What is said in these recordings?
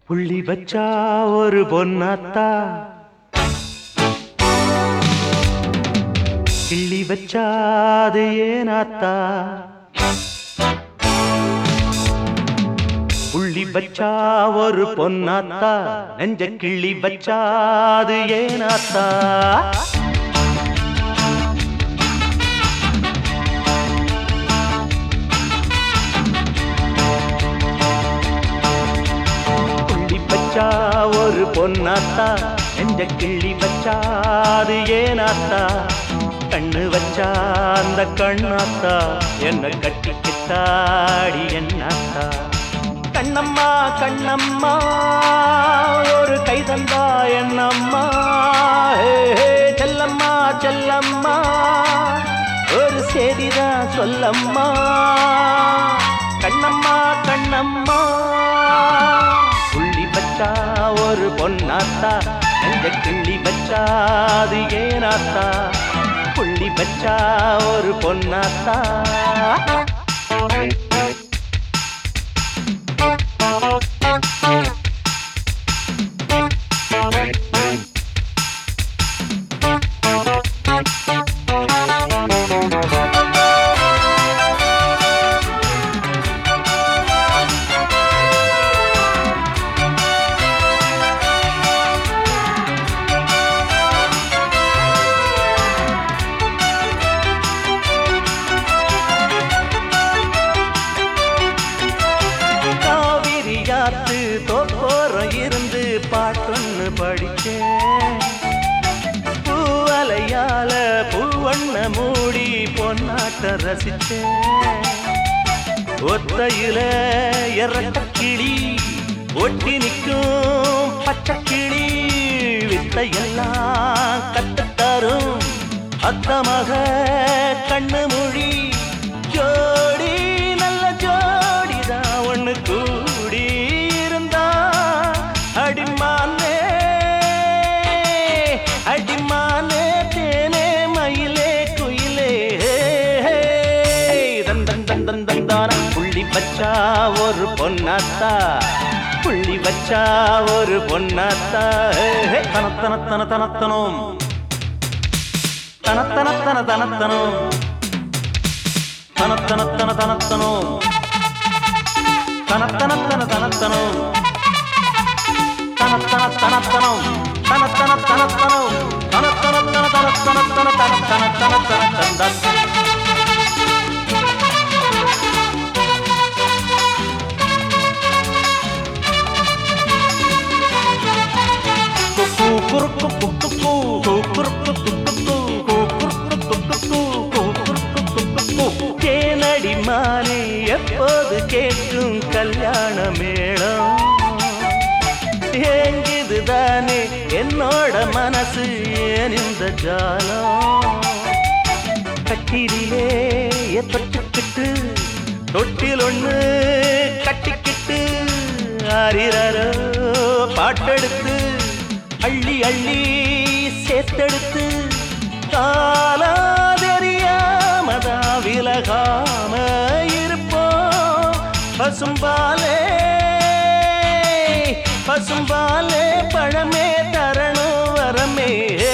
புள்ளி வச்சா ஒரு பொன்னாத்தா கிள்ளி வச்சா அது ஏனாத்தா புள்ளி வச்சா ஒரு பொன்னாத்தா நெஞ்ச கிள்ளி வச்சா அது ஏனாத்தா புள்ளி வச்சா ஒரு பொன்னாத்தா நெஞ்ச கிள்ளி வச்சா அது ஏனாத்தா கண்ணு வச்சா அந்த கண்ணாத்தா என்ன கட்டிக்கிட்டாடி என்னாத்தா கண்ணம்மா கண்ணம்மா ஒரு கை தந்தா என்னம்மா ஹே, ஹே, செல்லம்மா செல்லம்மா ஒரு செய்திதான் சொல்லம்மா கண்ணம்மா கண்ணம்மா புள்ளி வச்சா ஒரு பொன்னாத்தா நெஞ்ச கிள்ளி வச்சா அது ஏனாத்தா புள்ளி வச்சா ஒரு பொன்னாத்தா காவிரியாத்து தோப்போரம் இருந்து பாட்டொன்னு படிச்சேன் பூவலையால பூவண்ண மூடி பொன்னாட்ட ரசிச்சேன் ஒத்தையில இறக்க கிளி ஒட்டி நிற்கும் பச்சை கிளி வித்தையெல்லாம் கத்துத்தரும் அத்தமாக கண்ணு மொழி ஜோடி நல்ல ஜோடிதான் ஒண்ணு கூடி இருந்தா அடிமானே அடிமானே தேனே மயிலே குயிலே தன் தன் தன் தன் தன் தான புள்ளி வச்சா ஒரு பொன்னாத்தா புள்ளி வச்சா ஒரு பொன்னாத்தா தனத்தன தன தனத்தனும் தனத்தன தன தனத்தனும் தனத்தனத்தன தனத்தனும் தனத்தனத்தன தனத்தனும் தனத்தன தனத்தனும் தனத்தன தனத்தனும் தனத்தனத்தன தனத்தனத்தன தனத்தன தனத்தன தந்தன் தேனடி மானே எப்போது கேட்கும் கல்யாண மேளம் ஏங்குதுதானே என்னோட மனசு ஏன் இந்த ஜாலம் கட்டிரிலே தொட்டுக்கிட்டு தொட்டில் ஒண்ணு கட்டிக்கிட்டு ஆரிரரோ பாட்டெடுத்து அள்ளி அள்ளி சேர்த்தெடுத்து காலா தெரியாமதா விலகாம இருப்போம் பசும்பாலே பசும்பாலே பழமே தரணும் வரமே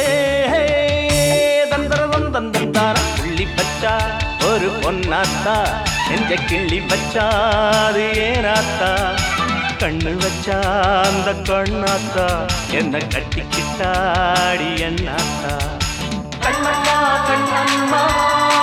தந்தரதம் தந்தம் தார புள்ளி பச்சா ஒரு பொன்னாத்தா நெஞ்ச கிள்ளி வச்சா அது ஏனாத்தா கண்ணு வச்சா அந்த கண்ணாத்தா என்ன கட்டிக்கிட்டாடி என்னாத்தா கண்ணம்மா கண்ணம்மா